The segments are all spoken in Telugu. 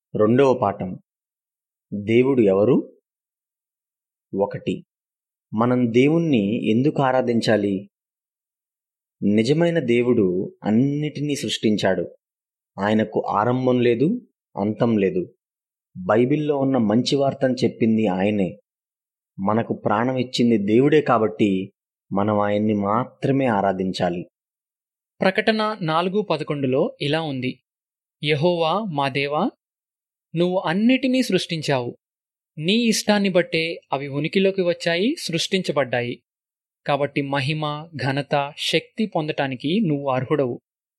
రెండవ పాఠం దేవుడు ఎవరు ఒకటి మనం దేవుణ్ణి ఎందుకు ఆరాధించాలి నిజమైన దేవుడు అన్నిటినీ సృష్టించాడు ఆయనకు ఆరంభం లేదు అంతం లేదు బైబిల్లో ఉన్న మంచి వార్తను చెప్పింది ఆయనే మనకు ప్రాణం ఇచ్చింది దేవుడే కాబట్టి మనం ఆయన్ని మాత్రమే ఆరాధించాలి ప్రకటన నాలుగు పదకొండులో ఇలా ఉంది యహోవా మా దేవా నువ్వు అన్నిటినీ సృష్టించావు నీ ఇష్టాన్ని బట్టే అవి ఉనికిలోకి వచ్చాయి సృష్టించబడ్డాయి కాబట్టి మహిమ ఘనత శక్తి పొందటానికి నువ్వు అర్హుడవు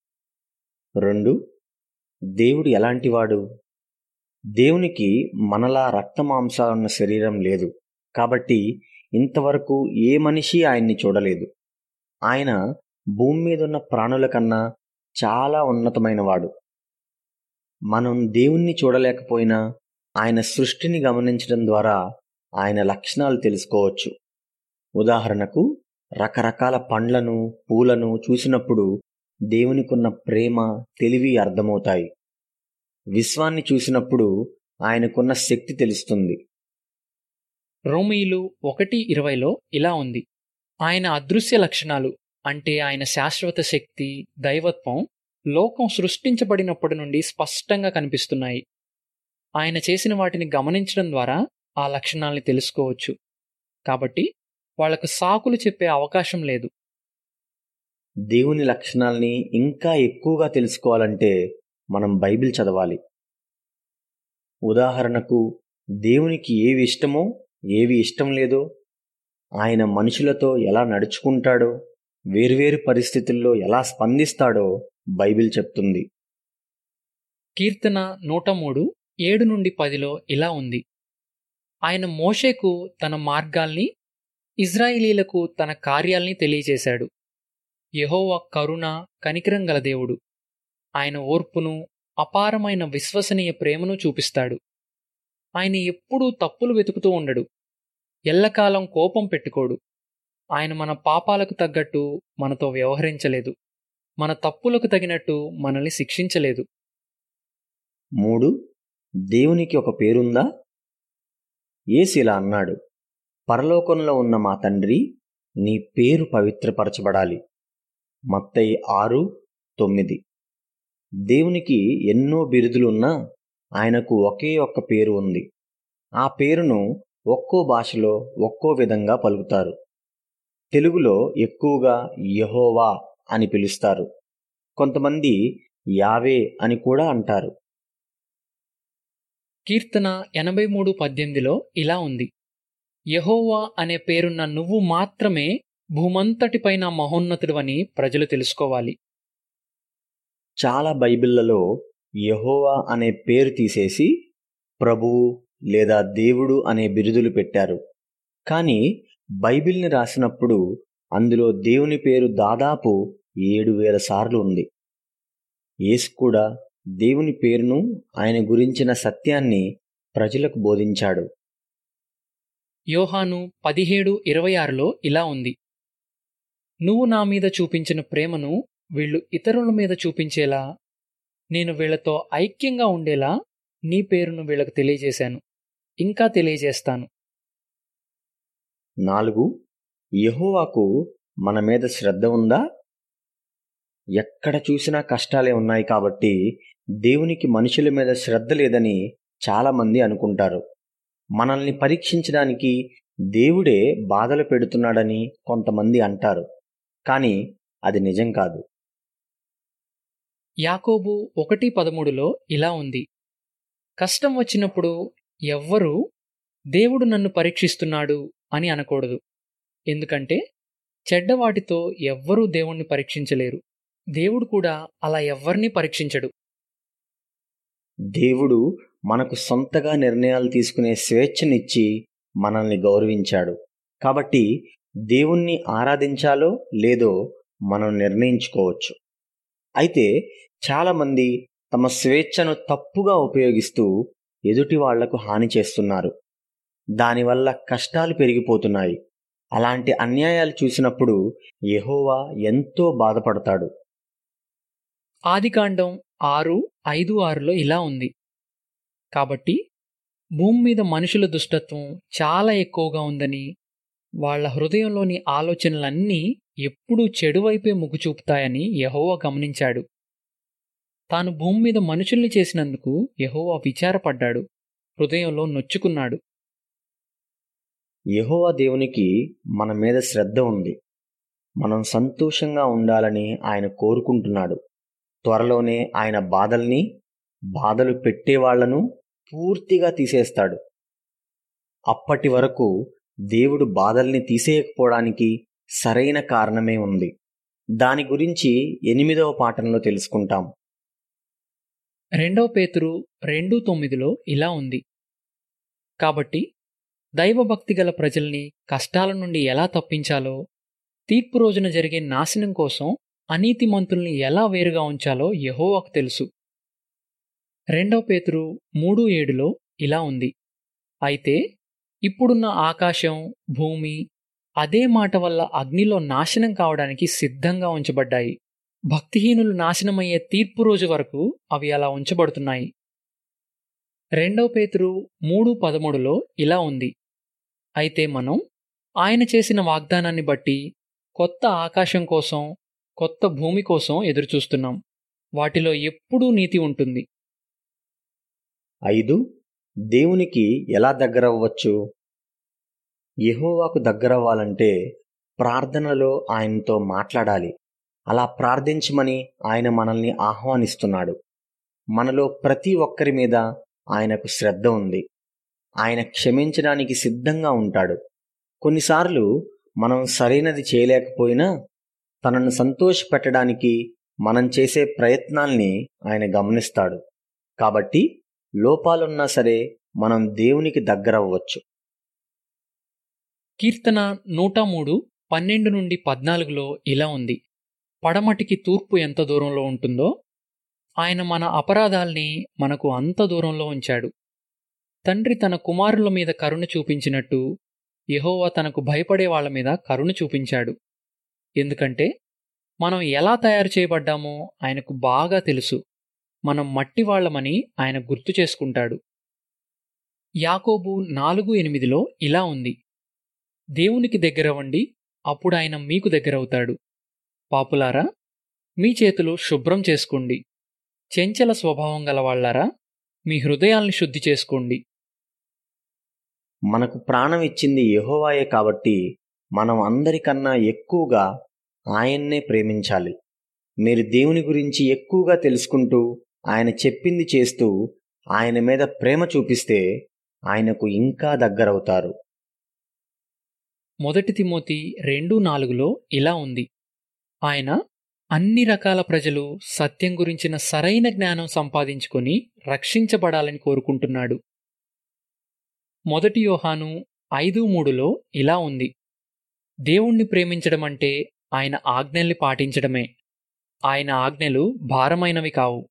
రెండు దేవుడు ఎలాంటివాడు దేవునికి మనలా రక్తమాంసాలున్న శరీరం లేదు కాబట్టి ఇంతవరకు ఏ మనిషి ఆయన్ని చూడలేదు ఆయన భూమి మీద ఉన్న ప్రాణుల కన్నా చాలా ఉన్నతమైనవాడు మనం దేవుణ్ణి చూడలేకపోయినా ఆయన సృష్టిని గమనించడం ద్వారా ఆయన లక్షణాలు తెలుసుకోవచ్చు ఉదాహరణకు రకరకాల పండ్లను పూలను చూసినప్పుడు దేవునికున్న ప్రేమ తెలివి అర్థమవుతాయి విశ్వాన్ని చూసినప్పుడు ఆయనకున్న శక్తి తెలుస్తుంది రోమియులు ఒకటి ఇరవైలో ఇలా ఉంది ఆయన అదృశ్య లక్షణాలు అంటే ఆయన శాశ్వత శక్తి దైవత్వం లోకం సృష్టించబడినప్పటి నుండి స్పష్టంగా కనిపిస్తున్నాయి ఆయన చేసిన వాటిని గమనించడం ద్వారా ఆ లక్షణాల్ని తెలుసుకోవచ్చు కాబట్టి వాళ్లకు సాకులు చెప్పే అవకాశం లేదు దేవుని లక్షణాల్ని ఇంకా ఎక్కువగా తెలుసుకోవాలంటే మనం బైబిల్ చదవాలి ఉదాహరణకు దేవునికి ఏవి ఇష్టమో ఏవి ఇష్టం లేదో ఆయన మనుషులతో ఎలా నడుచుకుంటాడో వేర్వేరు పరిస్థితుల్లో ఎలా స్పందిస్తాడో బైబిల్ చెప్తుంది కీర్తన నూట మూడు ఏడు నుండి పదిలో ఇలా ఉంది ఆయన మోషేకు తన మార్గాల్ని ఇజ్రాయిలీలకు తన కార్యాల్ని తెలియజేశాడు యెహోవా కరుణ కనికరం గల దేవుడు ఆయన ఓర్పును అపారమైన విశ్వసనీయ ప్రేమను చూపిస్తాడు ఆయన ఎప్పుడూ తప్పులు వెతుకుతూ ఉండడు ఎల్లకాలం కోపం పెట్టుకోడు ఆయన మన పాపాలకు తగ్గట్టు మనతో వ్యవహరించలేదు మన తప్పులకు తగినట్టు మనల్ని శిక్షించలేదు మూడు దేవునికి ఒక పేరుందా యేసు ఇలా అన్నాడు పరలోకంలో ఉన్న మా తండ్రి నీ పేరు పవిత్రపరచబడాలి మత్తయి ఆరు తొమ్మిది దేవునికి ఎన్నో బిరుదులున్నా ఆయనకు ఒకే ఒక్క పేరు ఉంది ఆ పేరును ఒక్కో భాషలో ఒక్కో విధంగా పలుకుతారు తెలుగులో ఎక్కువగా యహోవా అని పిలుస్తారు కొంతమంది యావే అని కూడా అంటారు కీర్తన ఎనభై మూడు పద్దెనిమిదిలో ఇలా ఉంది యహోవా అనే పేరున్న నువ్వు మాత్రమే భూమంతటిపైన మహోన్నతుడవని ప్రజలు తెలుసుకోవాలి చాలా బైబిళ్లలో యహోవా అనే పేరు తీసేసి ప్రభువు లేదా దేవుడు అనే బిరుదులు పెట్టారు కానీ బైబిల్ని రాసినప్పుడు అందులో దేవుని పేరు దాదాపు ఏడు వేల సార్లు ఉంది యేసు కూడా దేవుని పేరును ఆయన గురించిన సత్యాన్ని ప్రజలకు బోధించాడు యోహాను పదిహేడు ఇరవై ఆరులో ఇలా ఉంది నువ్వు నా మీద చూపించిన ప్రేమను వీళ్ళు ఇతరుల మీద చూపించేలా నేను వీళ్లతో ఐక్యంగా ఉండేలా నీ పేరును వీళ్ళకు తెలియజేశాను ఇంకా తెలియజేస్తాను నాలుగు యహోవాకు మన మీద శ్రద్ధ ఉందా ఎక్కడ చూసినా కష్టాలే ఉన్నాయి కాబట్టి దేవునికి మనుషుల మీద శ్రద్ధ లేదని చాలామంది అనుకుంటారు మనల్ని పరీక్షించడానికి దేవుడే బాధలు పెడుతున్నాడని కొంతమంది అంటారు కానీ అది నిజం కాదు యాకోబు ఒకటి పదమూడులో ఇలా ఉంది కష్టం వచ్చినప్పుడు ఎవ్వరూ దేవుడు నన్ను పరీక్షిస్తున్నాడు అని అనకూడదు ఎందుకంటే చెడ్డవాటితో ఎవ్వరూ దేవుణ్ణి పరీక్షించలేరు దేవుడు కూడా అలా ఎవ్వరినీ పరీక్షించడు దేవుడు మనకు సొంతగా నిర్ణయాలు తీసుకునే స్వేచ్ఛనిచ్చి మనల్ని గౌరవించాడు కాబట్టి దేవుణ్ణి ఆరాధించాలో లేదో మనం నిర్ణయించుకోవచ్చు అయితే చాలామంది తమ స్వేచ్ఛను తప్పుగా ఉపయోగిస్తూ ఎదుటి వాళ్లకు హాని చేస్తున్నారు దానివల్ల కష్టాలు పెరిగిపోతున్నాయి అలాంటి అన్యాయాలు చూసినప్పుడు యెహోవా ఎంతో బాధపడతాడు ఆదికాండం ఆరు ఐదు ఆరులో ఇలా ఉంది కాబట్టి భూమి మీద మనుషుల దుష్టత్వం చాలా ఎక్కువగా ఉందని వాళ్ళ హృదయంలోని ఆలోచనలన్నీ ఎప్పుడూ చెడువైపే మొగ్గు చూపుతాయని యహోవా గమనించాడు తాను భూమి మీద మనుషుల్ని చేసినందుకు యహోవా విచారపడ్డాడు హృదయంలో నొచ్చుకున్నాడు యెహోవా దేవునికి మన మీద శ్రద్ధ ఉంది మనం సంతోషంగా ఉండాలని ఆయన కోరుకుంటున్నాడు త్వరలోనే ఆయన బాధల్ని బాధలు పెట్టేవాళ్లను పూర్తిగా తీసేస్తాడు అప్పటి వరకు దేవుడు బాధల్ని తీసేయకపోవడానికి సరైన కారణమే ఉంది దాని గురించి ఎనిమిదవ పాఠంలో తెలుసుకుంటాం రెండవ పేతురు రెండు తొమ్మిదిలో ఇలా ఉంది కాబట్టి దైవభక్తి గల ప్రజల్ని కష్టాల నుండి ఎలా తప్పించాలో తీర్పు రోజున జరిగే నాశనం కోసం అనీతిమంతుల్ని ఎలా వేరుగా ఉంచాలో యహోవాకు తెలుసు రెండవ పేతురు మూడు ఏడులో ఇలా ఉంది అయితే ఇప్పుడున్న ఆకాశం భూమి అదే మాట వల్ల అగ్నిలో నాశనం కావడానికి సిద్ధంగా ఉంచబడ్డాయి భక్తిహీనులు నాశనమయ్యే తీర్పు రోజు వరకు అవి అలా ఉంచబడుతున్నాయి రెండవ పేతురు మూడు పదమూడులో ఇలా ఉంది అయితే మనం ఆయన చేసిన వాగ్దానాన్ని బట్టి కొత్త ఆకాశం కోసం కొత్త భూమి కోసం ఎదురుచూస్తున్నాం వాటిలో ఎప్పుడూ నీతి ఉంటుంది ఐదు దేవునికి ఎలా దగ్గరవ్వచ్చు యెహోవాకు దగ్గరవ్వాలంటే ప్రార్థనలో ఆయనతో మాట్లాడాలి అలా ప్రార్థించమని ఆయన మనల్ని ఆహ్వానిస్తున్నాడు మనలో ప్రతి ఒక్కరి మీద ఆయనకు శ్రద్ధ ఉంది ఆయన క్షమించడానికి సిద్ధంగా ఉంటాడు కొన్నిసార్లు మనం సరైనది చేయలేకపోయినా తనను సంతోషపెట్టడానికి మనం చేసే ప్రయత్నాల్ని ఆయన గమనిస్తాడు కాబట్టి లోపాలున్నా సరే మనం దేవునికి దగ్గరవ్వచ్చు కీర్తన నూట మూడు పన్నెండు నుండి పద్నాలుగులో ఇలా ఉంది పడమటికి తూర్పు ఎంత దూరంలో ఉంటుందో ఆయన మన అపరాధాల్ని మనకు అంత దూరంలో ఉంచాడు తండ్రి తన కుమారుల మీద కరుణ చూపించినట్టు యెహోవా తనకు భయపడే వాళ్ళ మీద కరుణ చూపించాడు ఎందుకంటే మనం ఎలా తయారు చేయబడ్డామో ఆయనకు బాగా తెలుసు మనం మట్టి వాళ్ళమని ఆయన గుర్తు చేసుకుంటాడు యాకోబు నాలుగు ఎనిమిదిలో ఇలా ఉంది దేవునికి దగ్గరవ్వండి అప్పుడు ఆయన మీకు దగ్గరవుతాడు పాపులారా మీ చేతులు శుభ్రం చేసుకోండి చెంచల స్వభావం గలవాళ్లారా మీ హృదయాల్ని శుద్ధి చేసుకోండి మనకు ప్రాణం ఇచ్చింది యెహోవాయే కాబట్టి మనం అందరికన్నా ఎక్కువగా ఆయన్నే ప్రేమించాలి మీరు దేవుని గురించి ఎక్కువగా తెలుసుకుంటూ ఆయన చెప్పింది చేస్తూ ఆయన మీద ప్రేమ చూపిస్తే ఆయనకు ఇంకా దగ్గరవుతారు మొదటి తిమోతి రెండు నాలుగులో ఇలా ఉంది ఆయన అన్ని రకాల ప్రజలు సత్యం గురించిన సరైన జ్ఞానం సంపాదించుకొని రక్షించబడాలని కోరుకుంటున్నాడు మొదటి యోహాను ఐదు మూడులో ఇలా ఉంది దేవుణ్ణి ప్రేమించడం అంటే ఆయన ఆజ్ఞల్ని పాటించడమే ఆయన ఆజ్ఞలు భారమైనవి కావు